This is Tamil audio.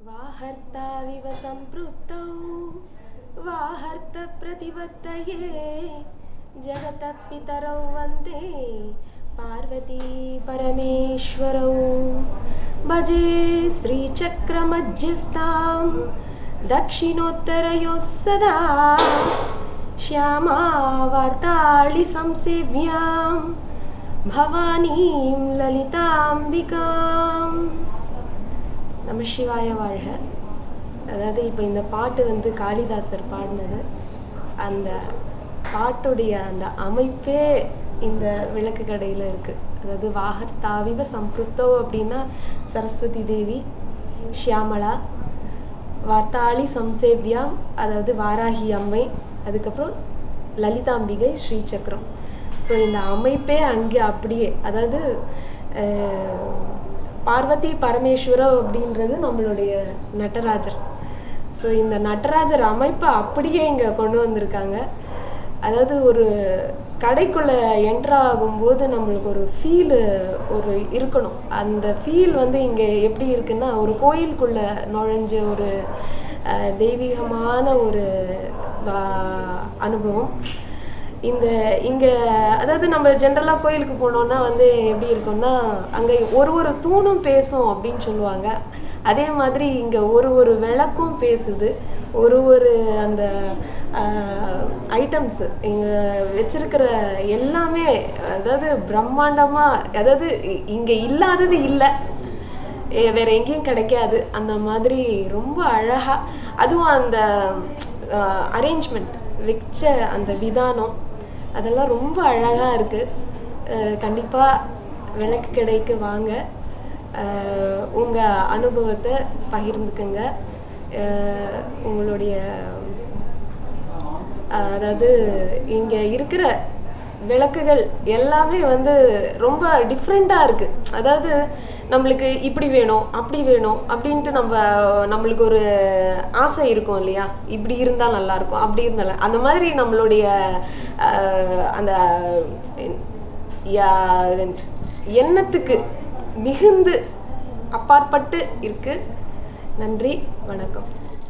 वाहर्ताविव सम्पृक्तौ वाहर्तप्रतिपत्तये जगतः पितरौ वन्दे पार्वती परमेश्वरौ भजे श्रीचक्रमध्यस्थां दक्षिणोत्तरयोः सदा श्यामावार्ताळिसंसेव्यां भवानीं லலிதாம்பிகாம் நம சிவாய வாழ்க அதாவது இப்போ இந்த பாட்டு வந்து காளிதாசர் பாடினது அந்த பாட்டுடைய அந்த அமைப்பே இந்த விளக்கு கடையில் இருக்குது அதாவது வாகர் தாவிவ சம்புத்தோ அப்படின்னா சரஸ்வதி தேவி ஷியாமளா வார்த்தாளி சம்சேவ்யா அதாவது வாராகி அம்மை அதுக்கப்புறம் லலிதாம்பிகை ஸ்ரீசக்கரம் ஸோ இந்த அமைப்பே அங்கே அப்படியே அதாவது அஹ், பார்வதி பரமேஸ்வரம் அப்படின்றது நம்மளுடைய நடராஜர் ஸோ இந்த நடராஜர் அமைப்பை அப்படியே இங்கே கொண்டு வந்திருக்காங்க அதாவது ஒரு கடைக்குள்ளே என்ட்ரு ஆகும்போது நம்மளுக்கு ஒரு ஃபீலு ஒரு இருக்கணும் அந்த ஃபீல் வந்து இங்கே எப்படி இருக்குன்னா ஒரு கோயிலுக்குள்ளே நுழைஞ்ச ஒரு அஹ், தெய்வீகமான ஒரு வா- அனுபவம் இந்த இங்கே அதாவது நம்ம ஜென்ரலாக கோயிலுக்கு போனோம்னா வந்து எப்படி இருக்கும்னா அங்கே ஒரு ஒரு தூணும் பேசும் அப்படின்னு சொல்லுவாங்க அதே மாதிரி இங்கே ஒரு ஒரு விளக்கும் பேசுது ஒரு ஒரு அந்த ஐட்டம்ஸு இங்கே வச்சிருக்கிற எல்லாமே அதாவது பிரம்மாண்டமாக அதாவது இங்கே இல்லாதது இல்லை ஏ- வேற எங்கேயும் கிடைக்காது அந்த மாதிரி ரொம்ப அழகா அதுவும் அந்த அரேஞ்ச்மெண்ட் வச்ச அந்த விதானம் அதெல்லாம் ரொம்ப அழகா இருக்கு அஹ் கண்டிப்பா விளக்கு கடைக்கு வாங்க அஹ் உங்க அனுபவத்தை பகிர்ந்துக்குங்க அஹ் உங்களுடைய அஹ் அதாவது இங்க இருக்கிற விளக்குகள் எல்லாமே வந்து ரொம்ப டிஃப்ரெண்ட்டாக இருக்குது அதாவது நம்மளுக்கு இப்படி வேணும் அப்படி வேணும் அப்படின்ட்டு நம்ம நம்மளுக்கு ஒரு ஆசை இருக்கும் இல்லையா இப்படி இருந்தால் நல்லா இருக்கும் அப்படி இருந்தால் அந்த மாதிரி நம்மளுடைய அஹ், அந்த யா- எண்ணத்துக்கு மிகுந்து அப்பாற்பட்டு இருக்கு நன்றி வணக்கம்